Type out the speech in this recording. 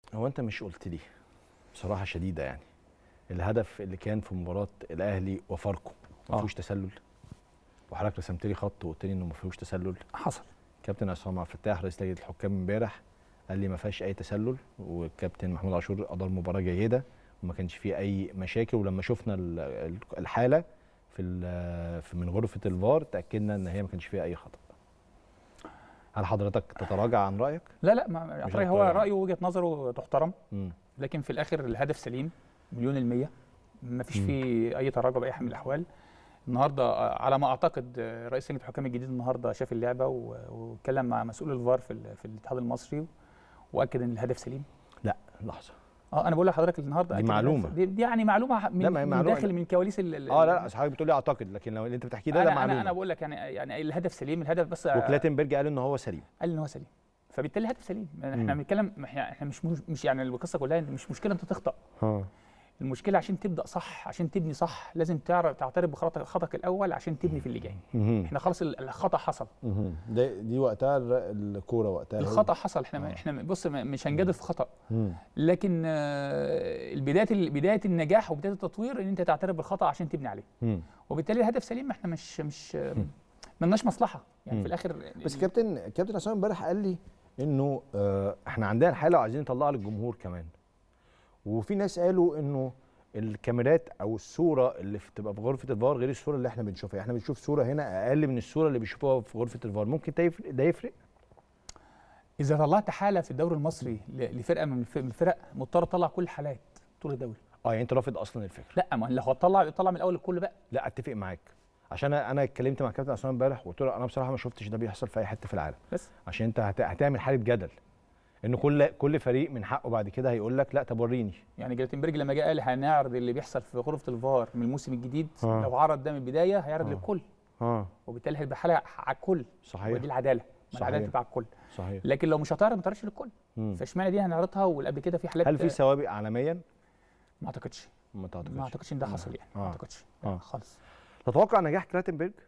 هو انت مش قلت لي بصراحه شديده يعني الهدف اللي كان في مباراه الاهلي وفاركو ما آه. فيهوش تسلل وحضرتك رسمت لي خط وقلت لي انه ما فيهوش تسلل حصل كابتن عصام عبد الفتاح رئيس لجنه الحكام امبارح قال لي ما فيهاش اي تسلل والكابتن محمود عاشور ادار مباراه جيده وما كانش فيه اي مشاكل ولما شفنا ال- ال- الحاله في ال- في من غرفه الفار تاكدنا ان هي ما كانش فيها اي خطا هل حضرتك تتراجع عن رايك لا لا ما مش أعتقد هو هتغير. رايه ووجهه نظره تحترم مم. لكن في الاخر الهدف سليم مليون المية ما فيش فيه اي تراجع باي حال من الاحوال النهارده آه، على ما اعتقد آه، رئيس لجنه الحكام الجديد النهارده شاف اللعبه و- واتكلم مع مسؤول الفار في ال- في الاتحاد المصري واكد ان الهدف سليم لا لحظه اه انا بقول لحضرتك النهارده دي أكد معلومة. الهدف- دي, دي يعني معلومه من, لا، ما هي من معلومة. داخل من كواليس ال- ال- اه لا لا أصل حضرتك بتقول لي اعتقد لكن لو اللي انت بتحكيه ده ده انا معلومه انا انا بقول لك يعني يعني الهدف سليم الهدف بس آه، وكلاتنبرج قال ان هو سليم قال ان هو سليم فبالتالي الهدف سليم يعني احنا مم. بنتكلم احنا إحنا مش مش يعني القصه كلها إن مش مشكله انت تخطأ ها المشكله عشان تبدا صح عشان تبني صح لازم تعرف تعترف بخطأ خطأك الاول عشان تبني في اللي جاي مهم. احنا خلاص ال- الخطا حصل مهم. ده دي وقتها الر- الكوره وقتها الخطا حصل احنا آه. احنا بص م- مش هنجادل في خطأ مم. لكن آه، البدايه بدايه النجاح وبدايه التطوير ان انت تعترف بالخطأ عشان تبني عليه مم. وبالتالي الهدف سليم احنا مش مش ملناش مصلحه يعني مم. في الاخر بس كابتن كابتن عصام امبارح قال لي انه آه احنا عندنا الحاله وعايزين نطلعها للجمهور كمان وفي ناس قالوا انه الكاميرات او الصوره اللي في- بتبقى في غرفه الفار غير الصوره اللي احنا بنشوفها احنا بنشوف صوره هنا اقل من الصوره اللي بيشوفوها في غرفه الفار ممكن ده يفرق ده يفرق اذا طلعت حاله في الدوري المصري ل- لفرقه من الف- من الفرق مضطر تطلع كل الحالات طول الدوري اه يعني انت رافض اصلا الفكره لا ما لو هتطلع طلع من الاول الكل بقى لا اتفق معاك عشان انا أنا اتكلمت مع كابتن عصام امبارح وقلت له انا بصراحه ما شفتش ده بيحصل في اي حته في العالم بس عشان انت هت- هتعمل حاله جدل ان كل كل فريق من حقه بعد كده هيقول لك لا طب وريني يعني جلاتنبرج لما جه قال هنعرض اللي بيحصل في غرفه الفار من الموسم الجديد آه. لو عرض ده من البدايه هيعرض آه. للكل اه وبالتالي هيبقى حاله على الكل صحيح ودي العداله ما العداله صحيح. تبقى على الكل صحيح لكن لو مش هتعرض ما تعرضش للكل مم. فاشمعنى دي هنعرضها واللي كده في حالات هل في سوابق عالميا؟ ما اعتقدش ما تعتقدش ما اعتقدش ان ده حصل يعني ما آه. اعتقدش آه. خالص تتوقع نجاح كلاتنبرج